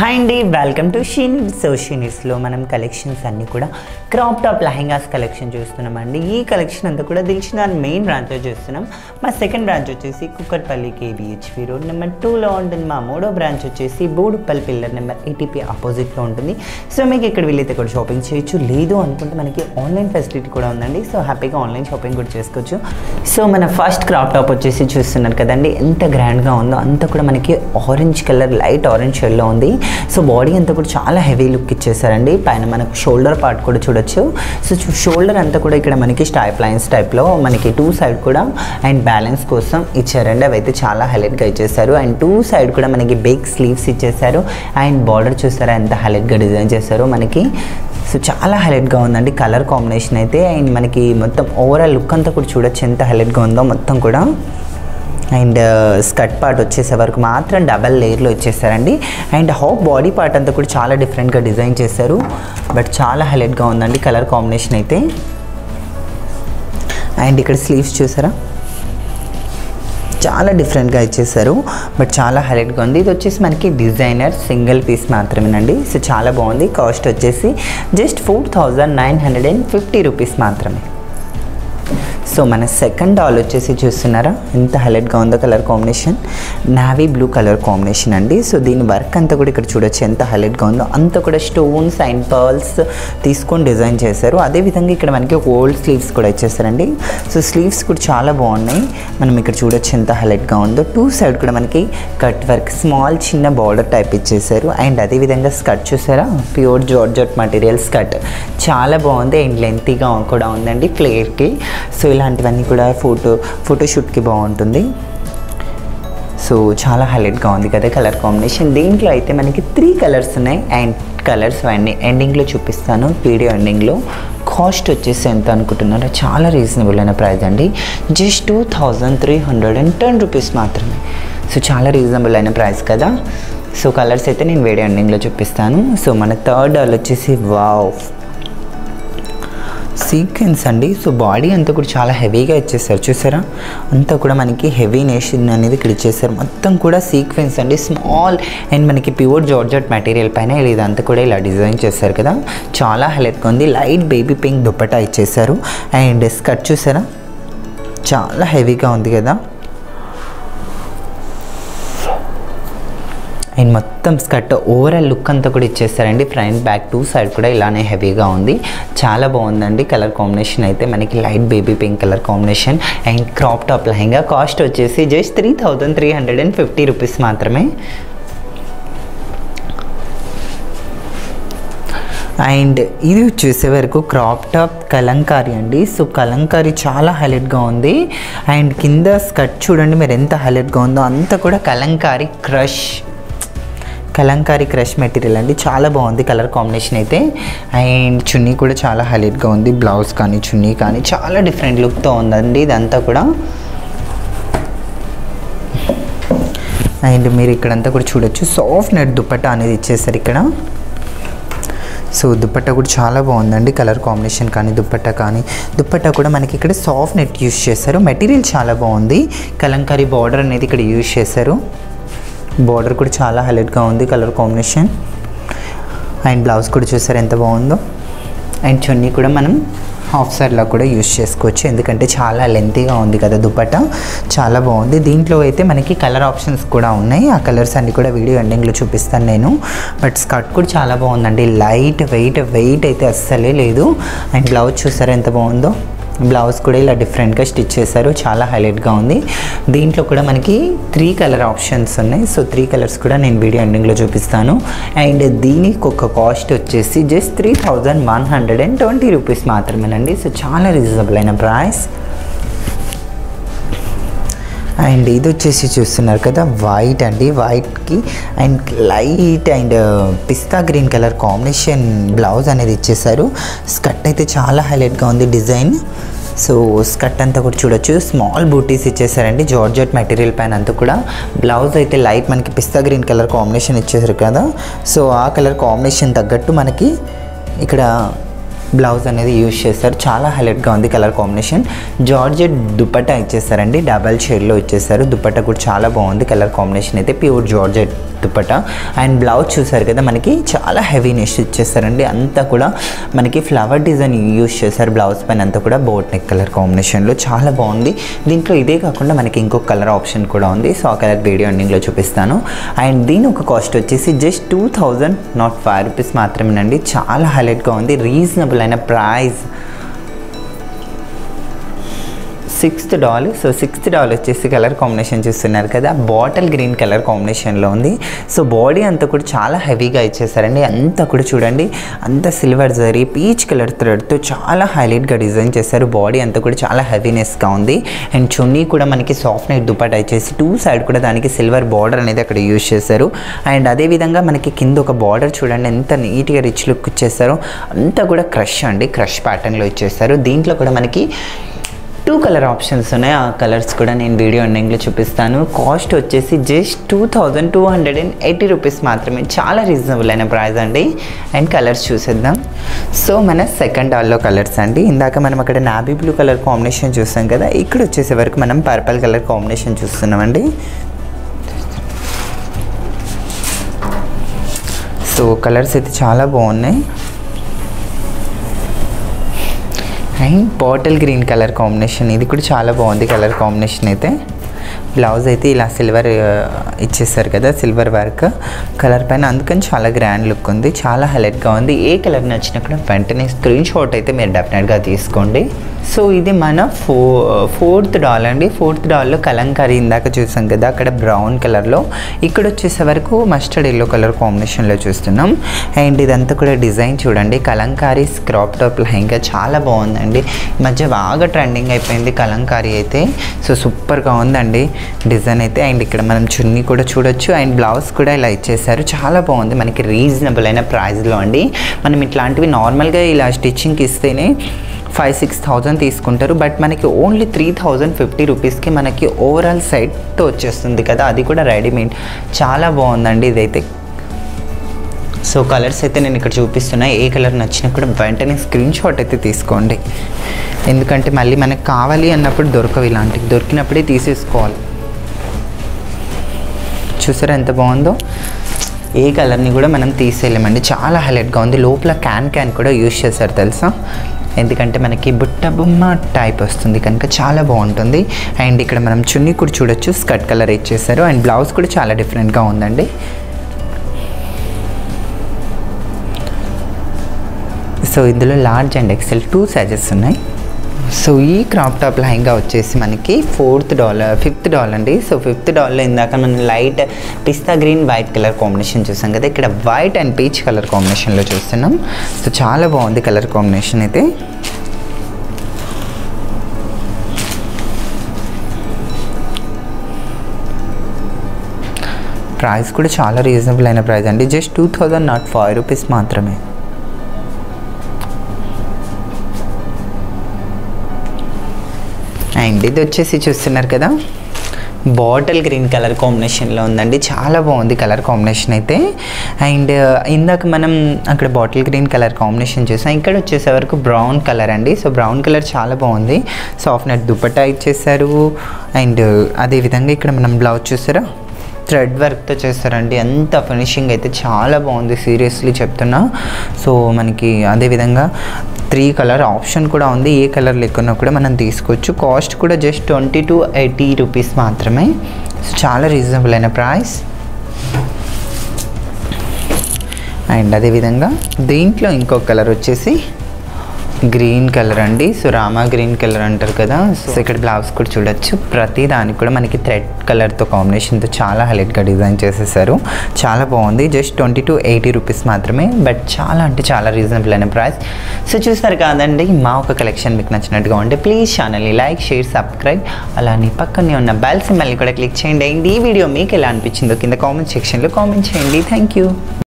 hi అండి welcome to షీనిడ్ so షీనిడ్స్లో మనం కలెక్షన్స్ అన్నీ కూడా క్రాప్ టాప్ లెహంగాస్ కలెక్షన్ చూస్తున్నామండి ఈ కలెక్షన్ అంతా కూడా దిల్చిన మెయిన్ బ్రాంచ్లో చూస్తున్నాం మా సెకండ్ బ్రాంచ్ వచ్చేసి కుక్కట్పల్లి కేబిహెచ్పి రోడ్ నెంబర్ టూలో ఉంటుంది మా మూడో బ్రాంచ్ వచ్చేసి బోడుపల్లి పిల్లర్ నెంబర్ ఏటీపీ ఆపోజిట్లో ఉంటుంది సో మీకు ఇక్కడ వీలైతే కూడా షాపింగ్ చేయొచ్చు లేదు అనుకుంటే మనకి ఆన్లైన్ ఫెసిలిటీ కూడా ఉందండి సో హ్యాపీగా ఆన్లైన్ షాపింగ్ కూడా చేసుకోవచ్చు సో మన ఫస్ట్ క్రాప్ టాప్ వచ్చేసి చూస్తున్నారు కదండి ఎంత గ్రాండ్గా ఉందో అంతా కూడా మనకి ఆరెంజ్ కలర్ లైట్ ఆరెంజ్ షేడ్లో ఉంది సో బాడీ అంతా కూడా చాలా హెవీ లుక్ ఇచ్చేసారండి పైన మనకు షోల్డర్ పార్ట్ కూడా చూడొచ్చు సో షోల్డర్ అంతా కూడా ఇక్కడ మనకి స్టైప్ లైన్స్ టైప్లో మనకి టూ సైడ్ కూడా అండ్ బ్యాలెన్స్ కోసం ఇచ్చారండి అవి అయితే చాలా హైలైట్గా ఇచ్చేసారు అండ్ టూ సైడ్ కూడా మనకి బిగ్ స్లీవ్స్ ఇచ్చేసారు అండ్ బార్డర్ చూసారా ఎంత హైలైట్గా డిజైన్ చేశారు మనకి సో చాలా హైలైట్గా ఉందండి కలర్ కాంబినేషన్ అయితే అండ్ మనకి మొత్తం ఓవరాల్ లుక్ అంతా కూడా చూడొచ్చు ఎంత హైలైట్గా ఉందో మొత్తం కూడా అండ్ స్కర్ట్ పార్ట్ వచ్చేసే వరకు మాత్రం డబల్ లేయర్లో ఇచ్చేసారండి అండ్ హాఫ్ బాడీ పార్ట్ అంతా కూడా చాలా డిఫరెంట్గా డిజైన్ చేశారు బట్ చాలా హైలైట్గా ఉందండి కలర్ కాంబినేషన్ అయితే అండ్ ఇక్కడ స్లీవ్స్ చూసారా చాలా డిఫరెంట్గా ఇచ్చేసారు బట్ చాలా హైలైట్గా ఉంది ఇది వచ్చేసి మనకి డిజైనర్ సింగిల్ పీస్ మాత్రమేనండి సో చాలా బాగుంది కాస్ట్ వచ్చేసి just four thousand nine hundred and fifty rupees మాత్రమే సో మన సెకండ్ డాల్ వచ్చేసి చూస్తున్నారా ఎంత హైలైట్గా ఉందో colour combination navy blue colour combination అండి సో దీని వర్క్ అంతా కూడా ఇక్కడ చూడొచ్చు ఎంత హైలైట్గా ఉందో అంతా కూడా స్టోన్స్ అండ్ పర్ల్స్ తీసుకొని డిజైన్ చేశారు అదేవిధంగా ఇక్కడ మనకి ఓల్డ్ స్లీవ్స్ కూడా ఇచ్చేసారండి సో స్లీవ్స్ కూడా చాలా బాగున్నాయి మనం ఇక్కడ చూడొచ్చు ఎంత హైలైట్గా ఉందో టూ సైడ్ కూడా మనకి కట్ వర్క్ స్మాల్ చిన్న బార్డర్ టైప్ ఇచ్చేసారు అండ్ అదేవిధంగా స్కర్ట్ చూసారా ప్యూర్ జార్జెట్ మటీరియల్ స్కర్ట్ చాలా బాగుంది అండ్ లెంతీగా కూడా ఉందండి ఫ్లేర్కి సో ఇలాంటివన్నీ కూడా ఫోటో ఫోటోషూట్కి బాగుంటుంది సో చాలా హైలైట్గా ఉంది కదా కలర్ కాంబినేషన్ దీంట్లో అయితే మనకి త్రీ కలర్స్ ఉన్నాయి అండ్ కలర్స్ అన్నీ ఎండింగ్లో చూపిస్తాను వీడియో ఎండింగ్లో కాస్ట్ వచ్చేసి ఎంత అనుకుంటున్నారో చాలా రీజనబుల్ అయిన ప్రైస్ అండి just two thousand three hundred and ten rupees మాత్రమే సో చాలా రీజనబుల్ అయిన ప్రైస్ కదా సో కలర్స్ అయితే నేను వీడియో ఎండింగ్లో చూపిస్తాను సో మన థర్డ్ డాల్ వచ్చేసి వావ్ సీక్వెన్స్ అండి సో బాడీ అంతా కూడా చాలా హెవీగా ఇచ్చేసారు చూసారా అంతా కూడా మనకి హెవీ నేషన్ అనేది ఇక్కడ ఇచ్చేసారు మొత్తం కూడా సీక్వెన్స్ అండి స్మాల్ అండ్ మనకి ప్యూర్ జార్జెట్ మెటీరియల్ పైన ఇదంతా కూడా ఇలా డిజైన్ చేశారు కదా చాలా హైలైట్గా ఉంది లైట్ బేబీ పింక్ దుప్పటా ఇచ్చేసారు అండ్ స్కర్ట్ చూసారా చాలా హెవీగా ఉంది కదా అండ్ మొత్తం స్కర్ట్ ఓవరాల్ లుక్ అంతా కూడా ఇచ్చేస్తారండి ఫ్రంట్ బ్యాక్ టూ సైడ్ కూడా ఇలానే హెవీగా ఉంది చాలా బాగుందండి కలర్ కాంబినేషన్ అయితే మనకి light baby pink colour combination and crop top lehenga cost వచ్చేసి just three thousand three hundred and fifty rupees మాత్రమే అండ్ ఇది వచ్చేసే వరకు క్రాప్ టాప్ కలంకారీ అండి సో కలంకారీ చాలా హైలైట్గా ఉంది అండ్ కింద స్కర్ట్ చూడండి మీరు ఎంత హైలైట్గా ఉందో అంతా కూడా kalamkari crush kalamkari crush material అండి చాలా బాగుంది కలర్ కాంబినేషన్ అయితే అండ్ చున్నీ కూడా చాలా హైలైట్గా ఉంది బ్లౌజ్ కానీ చున్నీ కానీ చాలా డిఫరెంట్ లుక్తో ఉందండి ఇదంతా కూడా అండ్ మీరు ఇక్కడంతా కూడా చూడొచ్చు సాఫ్ట్ నెట్ దుప్పట్టా అనేది ఇచ్చేసారు ఇక్కడ సో దుప్పట్టా కూడా చాలా బాగుందండి కలర్ కాంబినేషన్ కానీ దుప్పట్టా కానీ దుప్పట్టా కూడా మనకి ఇక్కడ సాఫ్ట్ నెట్ యూస్ చేశారు మెటీరియల్ చాలా బాగుంది కలంకారీ బార్డర్ అనేది ఇక్కడ యూస్ చేశారు బార్డర్ కూడా చాలా హైలైట్గా ఉంది కలర్ కాంబినేషన్ అండ్ బ్లౌజ్ కూడా చూసారు ఎంత బాగుందో అండ్ చున్నీ కూడా మనం హాఫ్ సైడ్లో కూడా యూస్ చేసుకోవచ్చు ఎందుకంటే చాలా లెంతీగా ఉంది కదా దుపట్టా చాలా బాగుంది దీంట్లో అయితే మనకి కలర్ ఆప్షన్స్ కూడా ఉన్నాయి ఆ కలర్స్ అన్ని కూడా వీడియో ఎండింగ్లో చూపిస్తాను నేను బట్ స్కర్ట్ కూడా చాలా బాగుందండి లైట్ వెయిట్ వెయిట్ అయితే అస్సలే లేదు అండ్ బ్లౌజ్ చూసారా ఎంత బాగుందో బ్లౌజ్ కూడా ఇలా డిఫరెంట్గా స్టిచ్ చేశారు చాలా హైలైట్గా ఉంది దీంట్లో కూడా మనకి త్రీ కలర్ ఆప్షన్స్ ఉన్నాయి సో త్రీ కలర్స్ కూడా నేను వీడియో ఎండింగ్లో చూపిస్తాను అండ్ దీనికి ఒక కాస్ట్ వచ్చేసి just three thousand one hundred and twenty rupees మాత్రమేనండి సో చాలా రీజనబుల్ అయిన ప్రైస్ అండ్ ఇది వచ్చేసి చూస్తున్నారు కదా వైట్ అండి వైట్కి and light and pista green colour combination blouse అనేది ఇచ్చేసారు స్కర్ట్ అయితే చాలా హైలైట్గా ఉంది డిజైన్ సో స్కర్ట్ అంతా కూడా చూడొచ్చు స్మాల్ బూటీస్ ఇచ్చేసారండి జార్జెట్ మెటీరియల్ పైన అంతా కూడా బ్లౌజ్ అయితే లైట్ మనకి పిస్తా గ్రీన్ కలర్ కాంబినేషన్ ఇచ్చేసారు కదా సో ఆ కలర్ కాంబినేషన్ తగ్గట్టు మనకి ఇక్కడ బ్లౌజ్ అనేది యూజ్ చేస్తారు చాలా హైలైట్గా ఉంది కలర్ కాంబినేషన్ జార్జెట్ దుపట్టా ఇచ్చేసారండి డబల్ షేడ్లో ఇచ్చేసారు దుపట్టా కూడా చాలా బాగుంది కలర్ కాంబినేషన్ అయితే pure georgette dupatta and blouse చూసారు కదా మనకి చాలా హెవీనెస్ ఇచ్చేసారండి అంతా కూడా మనకి ఫ్లవర్ డిజైన్ యూజ్ చేశారు బ్లౌజ్ పైన అంతా కూడా బోట్ నెక్ కలర్ కాంబినేషన్లో చాలా బాగుంది దీంట్లో ఇదే కాకుండా మనకి ఇంకొక కలర్ ఆప్షన్ కూడా ఉంది సో ఆ కలర్ వీడియో ఎండింగ్లో చూపిస్తాను అండ్ దీని ఒక కాస్ట్ వచ్చేసి just two thousand not five rupees మాత్రమేనండి చాలా హైలైట్గా ఉంది రీజనబుల్ అయిన price sixth doll so sixth doll వచ్చేసి కలర్ కాంబినేషన్ చూస్తున్నారు కదా బాటిల్ గ్రీన్ కలర్ కాంబినేషన్లో ఉంది సో బాడీ అంతా కూడా చాలా హెవీగా ఇచ్చేసారండి అంతా కూడా చూడండి అంత సిల్వర్ జరీ పీచ్ కలర్ థ్రెడ్తో చాలా హైలైట్గా డిజైన్ చేశారు బాడీ అంతా కూడా చాలా హెవీనెస్గా ఉంది అండ్ చున్నీ కూడా మనకి సాఫ్ట్ నెట్ దుపట్టా ఇచ్చేసి టూ సైడ్ కూడా దానికి సిల్వర్ బార్డర్ అనేది అక్కడ యూజ్ చేశారు అండ్ అదేవిధంగా మనకి కింద ఒక బార్డర్ చూడండి ఎంత నీట్గా రిచ్ లుక్ ఇచ్చేసారో అంతా కూడా క్రష్ అండి క్రష్ ప్యాటర్న్లో ఇచ్చేసారు దీంట్లో కూడా మనకి టూ కలర్ ఆప్షన్స్ ఉన్నాయి ఆ కలర్స్ కూడా నేను వీడియో ఎండింగ్లో చూపిస్తాను కాస్ట్ వచ్చేసి just two thousand two hundred and eighty rupees మాత్రమే చాలా రీజనబుల్ అయిన ప్రైస్ అండి అండ్ కలర్స్ చూసేద్దాం సో మన సెకండ్ హాల్లో కలర్స్ అండి ఇందాక మనం అక్కడ నాబీ బ్లూ కలర్ కాంబినేషన్ చూస్తాం కదా ఇక్కడ వచ్చేసే వరకు మనం పర్పల్ కలర్ కాంబినేషన్ చూస్తున్నామండి సో కలర్స్ అయితే చాలా బాగున్నాయి and bottle green colour combination ఇది కూడా చాలా బాగుంది కలర్ కాంబినేషన్ అయితే బ్లౌజ్ అయితే ఇలా సిల్వర్ ఇచ్చేసారు కదా సిల్వర్ వర్క్ కలర్ పైన అందుకని చాలా గ్రాండ్ లుక్ ఉంది చాలా హైలైట్గా ఉంది ఏ కలర్ నచ్చినా కూడా వెంటనే స్క్రీన్ షాట్ అయితే మీరు డెఫినెట్గా తీసుకోండి సో ఇది మన ఫో ఫోర్త్ డాల్ అండి ఫోర్త్ డాల్లో కలంకారీ ఇందాక చూసాం కదా అక్కడ బ్రౌన్ కలర్లో ఇక్కడ వచ్చేసే వరకు మస్టర్డ్ ఎల్లో కలర్ కాంబినేషన్లో చూస్తున్నాం అండ్ ఇదంతా కూడా డిజైన్ చూడండి కలంకారీ స్క్రాప్ టాప్ లెహంగా చాలా బాగుందండి ఈ మధ్య బాగా ట్రెండింగ్ అయిపోయింది కలంకారీ అయితే సో సూపర్గా ఉందండి డిజైన్ అయితే అండ్ ఇక్కడ మనం చున్నీ కూడా చూడొచ్చు అండ్ బ్లౌజ్ కూడా ఇలా ఇచ్చేసారు చాలా బాగుంది మనకి రీజనబుల్ అయిన ప్రైస్లో అండి మనం ఇట్లాంటివి నార్మల్గా ఇలా స్టిచ్చింగ్కి ఇస్తేనే ఫైవ్ సిక్స్ థౌజండ్ తీసుకుంటారు బట్ మనకి ఓన్లీ త్రీ థౌజండ్ ఫిఫ్టీ రూపీస్కి మనకి ఓవరాల్ సెట్ వచ్చేస్తుంది కదా అది కూడా రెడీమేడ్ చాలా బాగుందండి ఇదైతే సో కలర్స్ అయితే నేను ఇక్కడ చూపిస్తున్నా ఏ కలర్ నచ్చినా కూడా వెంటనే స్క్రీన్ షాట్ అయితే తీసుకోండి ఎందుకంటే మళ్ళీ మనకు కావాలి అన్నప్పుడు దొరకవు ఇలాంటివి దొరికినప్పుడే తీసేసుకోవాలి చూసారా ఎంత బాగుందో ఏ కలర్ని కూడా మనం తీసేయలేమండి చాలా హైలైట్గా ఉంది లోపల క్యాన్ క్యాన్ కూడా యూజ్ చేశారు తెలుసా ఎందుకంటే మనకి బుట్ట బొమ్మ టైప్ వస్తుంది కనుక చాలా బాగుంటుంది అండ్ ఇక్కడ మనం చున్నీ కూడా చూడొచ్చు స్కర్ట్ కలర్ ఇచ్చేసారు అండ్ బ్లౌజ్ కూడా చాలా డిఫరెంట్గా ఉందండి సో ఇందులో large and XL two sizes ఉన్నాయి సో ఈ క్రాప్ టాప్ లెహంగా వచ్చేసి మనకి ఫోర్త్ డాలర్ ఫిఫ్త్ డాలర్ అండి సో ఫిఫ్త్ డాలర్లో ఇందాక మనం light pista green white colour combination చూసాం కదా ఇక్కడ వైట్ అండ్ పీచ్ కలర్ కాంబినేషన్లో చూస్తున్నాం సో చాలా బాగుంది కలర్ కాంబినేషన్ అయితే ప్రైస్ కూడా చాలా రీజనబుల్ అయిన ప్రైస్ అండి just two thousand not five rupees మాత్రమే అండ్ ఇది వచ్చేసి చూస్తున్నారు కదా బాటిల్ గ్రీన్ కలర్ కాంబినేషన్లో ఉందండి చాలా బాగుంది కలర్ కాంబినేషన్ అయితే అండ్ ఇందాక మనం అక్కడ బాటిల్ గ్రీన్ కలర్ కాంబినేషన్ చూసాం ఇక్కడ వచ్చేసే వరకు బ్రౌన్ కలర్ అండి సో బ్రౌన్ కలర్ చాలా బాగుంది సాఫ్ట్ నెట్ దుపట్టా ఇచ్చేసారు అండ్ అదేవిధంగా ఇక్కడ మనం బ్లౌజ్ చూసారా థ్రెడ్ వర్క్తో చేస్తారండి ఎంత ఫినిషింగ్ అయితే చాలా బాగుంది సీరియస్లీ చెప్తున్నా సో మనకి అదేవిధంగా త్రీ కలర్ ఆప్షన్ కూడా ఉంది ఏ కలర్ లేకున్నా కూడా మనం తీసుకోవచ్చు కాస్ట్ కూడా just twenty two eighty rupees మాత్రమే సో చాలా రీజనబుల్ అయిన ప్రైస్ అండ్ అదేవిధంగా దీంట్లో ఇంకో కలర్ వచ్చేసి గ్రీన్ కలర్ అండి సో రామా గ్రీన్ కలర్ అంటారు కదా సో ఇక్కడ బ్లౌజ్ కూడా చూడొచ్చు ప్రతి దానికి కూడా మనకి థ్రెడ్ కలర్తో కాంబినేషన్తో చాలా హైలైట్గా డిజైన్ చేసేసారు చాలా బాగుంది just twenty two eighty rupees మాత్రమే బట్ చాలా అంటే చాలా రీజనబుల్ అయిన ప్రైస్ సో చూస్తారు కాదండి మా ఒక కలెక్షన్ మీకు నచ్చినట్టుగా ఉంటే ప్లీజ్ ఛానల్ని లైక్ షేర్ సబ్స్క్రైబ్ అలానే పక్కనే ఉన్న బెల్ సింబల్ని కూడా క్లిక్ చేయండి అండ్ ఈ వీడియో మీకు ఎలా అనిపించిందో కింద కామెంట్ సెక్షన్లో కామెంట్ చేయండి థ్యాంక్ యూ